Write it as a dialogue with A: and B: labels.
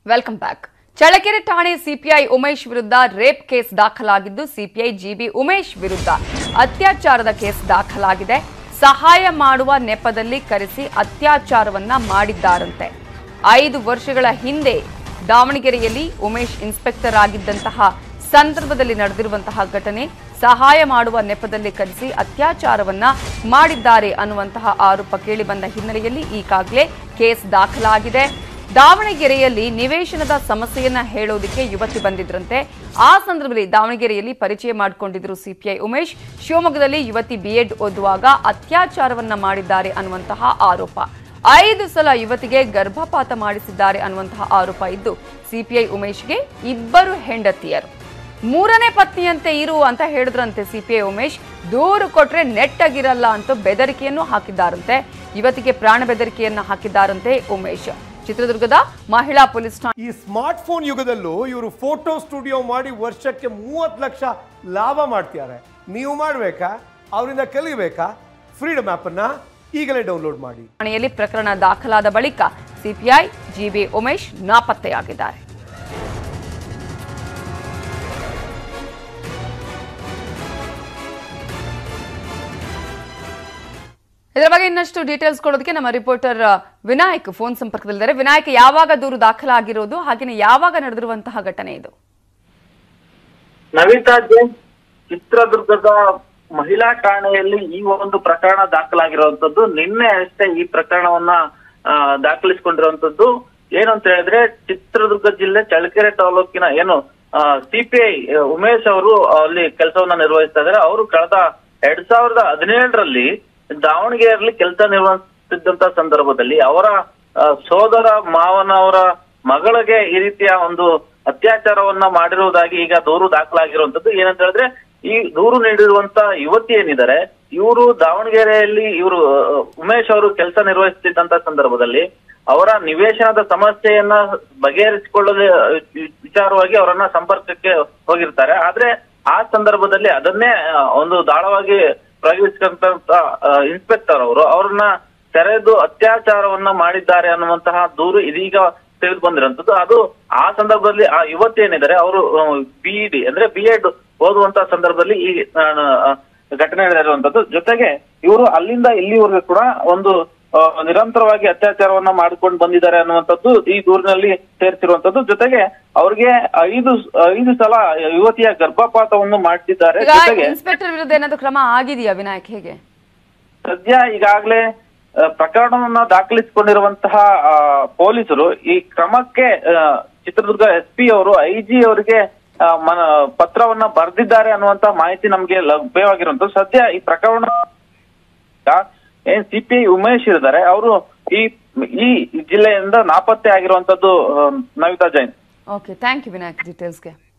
A: welcome back Challakere ಠಾಣೆ CPI Umesh ವಿರುದ್ಧ rape case ದಾಖಲಾಗಿದ್ದು ಸಿಪಿಐ ಜಿಬಿ ಉಮೇಶ್ ವಿರುದ್ಧ ಅತ್ಯಾಚಾರದ ಕೇಸ್ ದಾಖಲಾಗಿದೆ ಸಹಾಯ ಮಾಡುವ ನೆಪದಲ್ಲಿ ಕರೆಸಿ ಅತ್ಯಾಚಾರವನ್ನ ಮಾಡಿದ್ದಾರಂತೆ ಐದು ವರ್ಷಗಳ ಹಿಂದೆ ದಾವಣಗೆರೆಯಲ್ಲಿ ಉಮೇಶ್ ಇನ್ಸ್ಪೆಕ್ಟರ್ ಆಗಿದ್ದಂತಹ ಸಂದರ್ಭದಲ್ಲಿ ನಡೆದಿರುವಂತಹ ಘಟನೆ ಸಹಾಯ ಮಾಡುವ ನೆಪದಲ್ಲಿ ಕರೆಸಿ ಅತ್ಯಾಚಾರವನ್ನ ಮಾಡಿದ್ದಾರೆ ಅನ್ನುವಂತಹ ಆರೋಪ ಕೇಳಿಬಂದ ಹಿನ್ನೆಲೆಯಲ್ಲಿ ಈಗಾಗಲೇ ಕೇಸ್ ದಾಖಲಾಗಿದೆ ದಾವಣಗೆರೆಯಲ್ಲಿ ನಿವೇಶನದ ಸಮಸ್ಯೆಯನ್ನ ಹೇಳೋದಕ್ಕೆ ಯುವತಿ ಬಂದಿದ್ರಂತೆ ಆ ಸಂದರ್ಭದಲ್ಲಿ ದಾವಣಗೆರೆಯಲ್ಲಿ ಪರಿಚಯ ಮಾಡಿಕೊಂಡಿದ್ರು ಸಿಪಿಐ ಉಮೇಶ್ ಶಿವಮೊಗ್ಗದಲ್ಲಿ ಯುವತಿ ಬಿಎಡ್ ಓದುವಾಗ ಅತ್ಯಾಚಾರವನ್ನ ಮಾಡಿದ್ದಾರೆ ಅನ್ನುವಂತಹ ಆರೋಪ ಐದು ಸಲ ಯುವತಿಗೆ ಗರ್ಭಪಾತ ಮಾಡಿಸಿದ್ದಾರೆ ಅನ್ನುವಂತಹ ಆರೋಪ ಇದ್ದು ಸಿಪಿಐ ಉಮೇಶ್ಗೆ ಇಬ್ಬರು ಹೆಂಡತಿಯರು ಮೂರನೇ ಪತ್ನಿಯಂತೆ ಇರು ಅಂತ ಹೇಳಿದ್ರಂತೆ ಸಿಪಿಐ ಉಮೇಶ್ ದೂರು ಕೊಟ್ರೆ ನೆಟ್ಟಗಿರಲ್ಲ ಅಂತ ಬೆದರಿಕೆಯನ್ನು ಹಾಕಿದ್ದಾರಂತೆ ಯುವತಿಗೆ ಪ್ರಾಣ ಬೆದರಿಕೆಯನ್ನ ಹಾಕಿದ್ದಾರಂತೆ ಉಮೇಶ್ ಚಿತ್ರದುರ್ಗದ ಮಹಿಳಾ ಪೊಲೀಸ್ ಠಾಣೆ
B: ಈ ಸ್ಮಾರ್ಟ್ ಫೋನ್ ಯುಗದಲ್ಲೂ ಇವರು ಫೋಟೋ ಸ್ಟುಡಿಯೋ ಮಾಡಿ ವರ್ಷಕ್ಕೆ ಮೂವತ್ತು ಲಕ್ಷ ಲಾಭ ಮಾಡ್ತಿದ್ದಾರೆ ನೀವು ಮಾಡಬೇಕಾ ಅವರಿಂದ ಕಲಿಬೇಕಾ ಫ್ರೀಡಮ್ ಆ್ಯಪನ್ನು ಈಗಲೇ ಡೌನ್ಲೋಡ್ ಮಾಡಿ
A: ಠಾಣೆಯಲ್ಲಿ ಪ್ರಕರಣ ದಾಖಲಾದ ಬಳಿಕ ಸಿಪಿಐ ಜಿಬಿ ಉಮೇಶ್ ನಾಪತ್ತೆಯಾಗಿದ್ದಾರೆ ಇದರ ಬಗ್ಗೆ ಇನ್ನಷ್ಟು ಡೀಟೇಲ್ಸ್ ಕೊಡೋದಕ್ಕೆ ನಮ್ಮ ರಿಪೋರ್ಟರ್ ವಿನಾಯಕ್ ಫೋನ್ ಸಂಪರ್ಕದಲ್ಲಿದ್ದಾರೆ ವಿನಾಯಕ್ ಯಾವಾಗ ದೂರು ದಾಖಲಾಗಿರೋದು ಹಾಗೆಯೇ ಯಾವಾಗ ನಡೆದಿರುವಂತಹ ಘಟನೆ ಇದು
C: ನವಿತಾ ಜೈನ್ ಚಿತ್ರದುರ್ಗದ ಮಹಿಳಾ ಠಾಣೆಯಲ್ಲಿ ಈ ಒಂದು ಪ್ರಕರಣ ದಾಖಲಾಗಿರುವಂತದ್ದು ನಿನ್ನೆ ಅಷ್ಟೇ ಈ ಪ್ರಕರಣವನ್ನ ಆ, ದಾಖಲಿಸಿಕೊಂಡಿರುವಂತದ್ದು ಏನು ಅಂತ ಹೇಳಿದ್ರೆ ಚಿತ್ರದುರ್ಗ ಜಿಲ್ಲೆ ಚಳ್ಳಕೆರೆ ತಾಲೂಕಿನ ಏನು ಸಿಪಿಐ ಉಮೇಶ್ ಅವರು ಅಲ್ಲಿ ಕೆಲಸವನ್ನ ನಿರ್ವಹಿಸ್ತಾ ಇದ್ದಾರೆ ಅವರು ಕಳೆದ ಎರಡ್ ಸಾವಿರದ ಹದಿನೇಳರಲ್ಲಿ ದಾವಣಗೆರೆಯಲ್ಲಿ ಕೆಲಸ ನಿರ್ವಹಿಸುತ್ತಿದ್ದಂತ ಸಂದರ್ಭದಲ್ಲಿ ಅವರ ಆ, ಸೋದರ ಮಾವನವರ ಮಗಳಿಗೆ ಈ ರೀತಿಯ ಒಂದು ಅತ್ಯಾಚಾರವನ್ನ ಮಾಡಿರುವುದಾಗಿ ಈಗ ದೂರು ದಾಖಲಾಗಿರುವಂತದ್ದು ಏನಂತ ಹೇಳಿದ್ರೆ ಈ ದೂರು ನೀಡಿರುವಂತ ಯುವತಿ ಏನಿದ್ದಾರೆ ಇವರು ದಾವಣಗೆರೆಯಲ್ಲಿ ಇವರು ಉಮೇಶ್ ಅವರು ಕೆಲಸ ನಿರ್ವಹಿಸುತ್ತಿದ್ದಂತ ಸಂದರ್ಭದಲ್ಲಿ ಅವರ ನಿವೇಶನದ ಸಮಸ್ಯೆಯನ್ನ ಬಗೆಹರಿಸಿಕೊಳ್ಳಲು ವಿಚಾರವಾಗಿ ಅವರನ್ನ ಸಂಪರ್ಕಕ್ಕೆ ಹೋಗಿರ್ತಾರೆ ಆದ್ರೆ ಆ ಸಂದರ್ಭದಲ್ಲಿ ಅದನ್ನೇ ಆ, ಒಂದು ದಾಳವಾಗಿ ಪ್ರಯೋಗಿಸಿದಂತ ಇನ್ಸ್ಪೆಕ್ಟರ್ ಅವರು ಅವ್ರನ್ನ ತೆರೆದು ಅತ್ಯಾಚಾರವನ್ನ ಮಾಡಿದ್ದಾರೆ ಅನ್ನುವಂತಹ ದೂರು ಇದೀಗ ತೆಗೆದು ಬಂದಿರುವಂತದ್ದು ಅದು ಆ ಸಂದರ್ಭದಲ್ಲಿ ಆ ಯುವತಿ ಏನಿದ್ದಾರೆ ಅವರು ಬಿ ಡಿ ಅಂದ್ರೆ ಬಿ ಎಡ್ ಓದುವಂತ ಸಂದರ್ಭದಲ್ಲಿ ಈ ಆ, ಆ, ಘಟನೆ ನಡೆದಿರುವಂತದ್ದು ಜೊತೆಗೆ ಇವರು ಅಲ್ಲಿಂದ ಇಲ್ಲಿವರೆಗೂ ಕೂಡ ಒಂದು ಆ, ನಿರಂತರವಾಗಿ ಅತ್ಯಾಚಾರವನ್ನ ಮಾಡಿಕೊಂಡು ಬಂದಿದ್ದಾರೆ ಅನ್ನುವಂಥದ್ದು ಈ ದೂರಿನಲ್ಲಿ ಸೇರಿಸಿರುವಂತದ್ದು ಜೊತೆಗೆ ಅವ್ರಿಗೆ ಐದು ಐದು ಸಲ ಯುವತಿಯ ಗರ್ಭಪಾತವನ್ನು ಮಾಡಿಸಿದ್ದಾರೆ
A: ಈಗ
C: ಜೊತೆಗೆ
A: ಇನ್ಸ್ಪೆಕ್ಟರ್ ವಿರುದ್ಧ ಏನಾದ್ರು ಕ್ರಮ ಆಗಿದೆಯಾ ವಿನಾಯಕ್ ಹೇಗೆ
C: ಸದ್ಯ ಈಗಾಗಲೇ ಆ, ಪ್ರಕರಣವನ್ನ ದಾಖಲಿಸಿಕೊಂಡಿರುವಂತಹ ಆ, ಪೊಲೀಸರು ಈ ಕ್ರಮಕ್ಕೆ ಆ, ಚಿತ್ರದುರ್ಗ ಎಸ್ ಪಿ ಅವರು ಐ ಜಿ ಅವರಿಗೆ ಆ, ಮನ ಪತ್ರವನ್ನ ಬರೆದಿದ್ದಾರೆ ಅನ್ನುವಂತ ಮಾಹಿತಿ ನಮ್ಗೆ ಲಭ್ಯವಾಗಿರುವಂತದ್ದು ಸದ್ಯ ಈ ಪ್ರಕರಣ ಏನ್ ಸಿಪಿಐ ಉಮೇಶ್ ಇದ್ದಾರೆ ಅವರು ಈ ಈ ಜಿಲ್ಲೆಯಿಂದ ನಾಪತ್ತೆ ಆಗಿರುವಂತದ್ದು ಆ, Navita Jain
A: okay thank you Vinayak ಡೀಟೇಲ್ಸ್ಗೆ